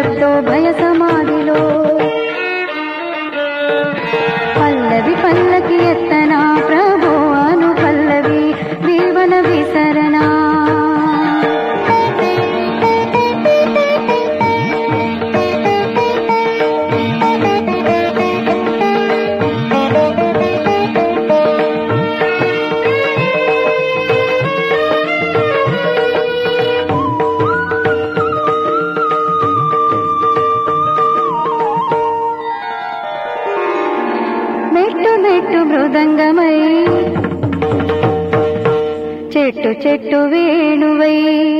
శబ్దో భయ సమాధిలో పల్లవి పల్లకి ఎత్తనా ప్రభో అను పల్లవి జీవన విసరణా మెట్టు మెట్టు మృదంగమై చెట్టు చెట్టు వేణువై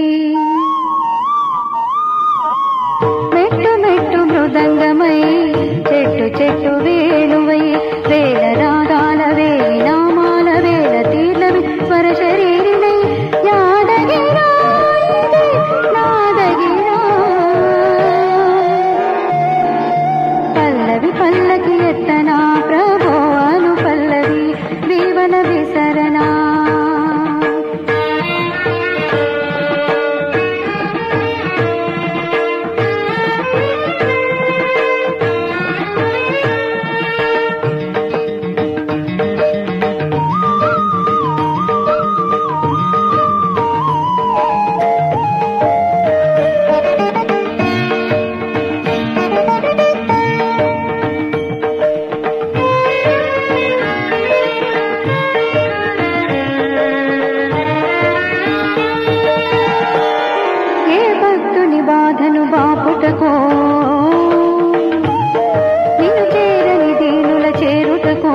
మెట్టు మెట్టు మృదంగమై చెట్టు చెట్టు వేణువై వేల రాగాల వేలి నామాల వేల తీర్లవి స్వర శరీరినై యాదగిరా ఇది నాదగిరా పల్లవి పల్లకి ఎత్తనా ప్రభో అను పల్లవి జీవన విసరణా ఏ భక్తుని బాధను బాపుటకో నిన్ను చేరని దీనుల చేరుటకో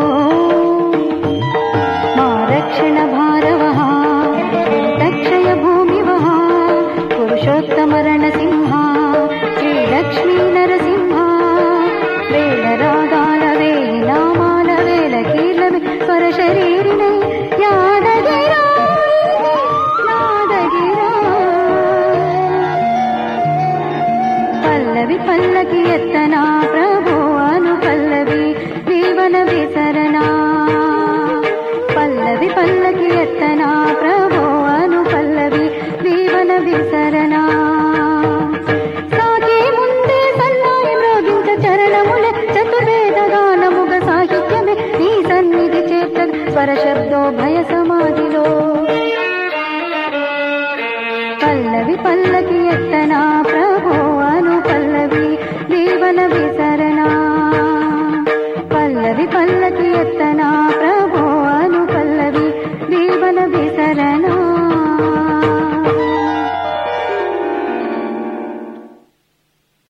మా రక్షణ భారవహ దక్షయ భూమివహ పురుషోత్తమర